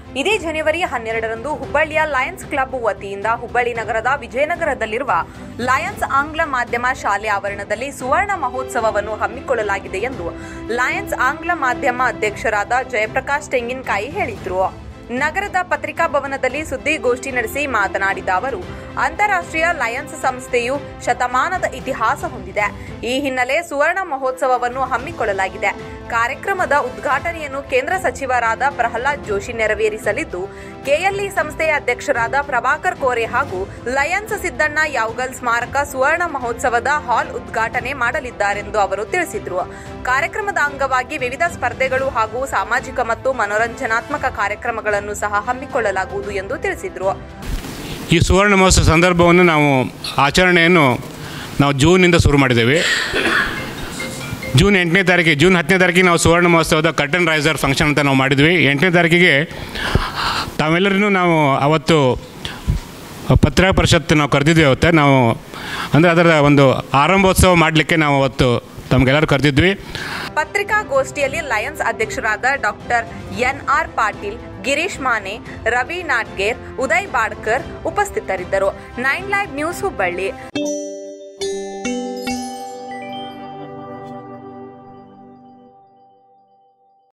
ಇದೇ ಜನವರಿ ಹನ್ನೆರಡರಂದು ಹುಬ್ಬಳ್ಳಿಯ ಲಯನ್ಸ್ ಕ್ಲಬ್ ವತಿಯಿಂದ ಹುಬ್ಬಳ್ಳಿ ನಗರದ ವಿಜಯನಗರದಲ್ಲಿರುವ ಲಯನ್ಸ್ ಆಂಗ್ಲ ಮಾಧ್ಯಮ ಶಾಲೆ ಆವರಣದಲ್ಲಿ ಸುವರ್ಣ ಮಹೋತ್ಸವವನ್ನು ಹಮ್ಮಿಕೊಳ್ಳಲಾಗಿದೆ ಎಂದು ಲಯನ್ಸ್ ಆಂಗ್ಲ ಮಾಧ್ಯಮ ಅಧ್ಯಕ್ಷರಾದ ಜಯಪ್ರಕಾಶ್ ತೆಂಗಿನಕಾಯಿ ಹೇಳಿದರು ನಗರದ ಪತ್ರಿಕಾ ಭವನದಲ್ಲಿ ಸುದ್ದಿಗೋಷ್ಠಿ ನಡೆಸಿ ಮಾತನಾಡಿದ ಅವರು ಅಂತಾರಾಷ್ಟ್ರೀಯ ಲಯನ್ಸ್ ಸಂಸ್ಥೆಯು ಶತಮಾನದ ಇತಿಹಾಸ ಹೊಂದಿದೆ ಈ ಹಿನ್ನೆಲೆ ಸುವರ್ಣ ಮಹೋತ್ಸವವನ್ನು ಹಮ್ಮಿಕೊಳ್ಳಲಾಗಿದೆ ಕಾರ್ಯಕ್ರಮದ ಉದ್ಘಾಟನೆಯನ್ನು ಕೇಂದ್ರ ಸಚಿವರಾದ ಪ್ರಹ್ಲಾದ್ ಜೋಶಿ ನೆರವೇರಿಸಲಿದ್ದು ಕೆಎಲ್ಇ ಸಂಸ್ಥೆಯ ಅಧ್ಯಕ್ಷರಾದ ಪ್ರಭಾಕರ್ ಕೋರೆ ಹಾಗೂ ಲಯನ್ಸ್ ಸಿದ್ದಣ್ಣ ಯಾವಗಲ್ ಸ್ಮಾರಕ ಸುವರ್ಣ ಮಹೋತ್ಸವದ ಹಾಲ್ ಉದ್ಘಾಟನೆ ಮಾಡಲಿದ್ದಾರೆಂದು ಅವರು ತಿಳಿಸಿದರು ಕಾರ್ಯಕ್ರಮದ ಅಂಗವಾಗಿ ವಿವಿಧ ಸ್ಪರ್ಧೆಗಳು ಹಾಗೂ ಸಾಮಾಜಿಕ ಮತ್ತು ಮನೋರಂಜನಾತ್ಮಕ ಕಾರ್ಯಕ್ರಮಗಳನ್ನು ಸಹ ಹಮ್ಮಿಕೊಳ್ಳಲಾಗುವುದು ಎಂದು ತಿಳಿಸಿದರು ಈ ಸುವರ್ಣ ಮಹೋತ್ಸವ ಸಂದರ್ಭವನ್ನು ನಾವು ಆಚರಣೆಯನ್ನು ನಾವು ಜೂನಿಂದ ಶುರು ಮಾಡಿದ್ದೇವೆ ಜೂನ್ ಎಂಟನೇ ತಾರೀಕಿಗೆ ಜೂನ್ ಹತ್ತನೇ ತಾರೀಕಿಗೆ ನಾವು ಸುವರ್ಣ ಮಹೋತ್ಸವದ ಕರ್ಟನ್ ರೈಸರ್ ಫಂಕ್ಷನ್ ಅಂತ ನಾವು ಮಾಡಿದ್ವಿ ಎಂಟನೇ ತಾರೀಕಿಗೆ ತಾವೆಲ್ಲರೂ ನಾವು ಅವತ್ತು ಪತ್ರಿಕಾ ಪರಿಷತ್ ನಾವು ಕರೆದಿದ್ವಿ ಅವತ್ತು ನಾವು ಅಂದರೆ ಅದರ ಒಂದು ಆರಂಭೋತ್ಸವ ಮಾಡಲಿಕ್ಕೆ ನಾವು ಅವತ್ತು ತಮಗೆಲ್ಲರೂ ಕರೆದಿದ್ವಿ ಪತ್ರಿಕಾಗೋಷ್ಠಿಯಲ್ಲಿ ಲಯನ್ಸ್ ಅಧ್ಯಕ್ಷರಾದ doctor N R Patil Girish Mane Ravi Natger Uday Badkar ಉಪಸ್ಥಿತರಿದ್ದರು ನೈನ್ ಲೈವ್ ನ್ಯೂಸ್ ಹುಬ್ಬಳ್ಳಿ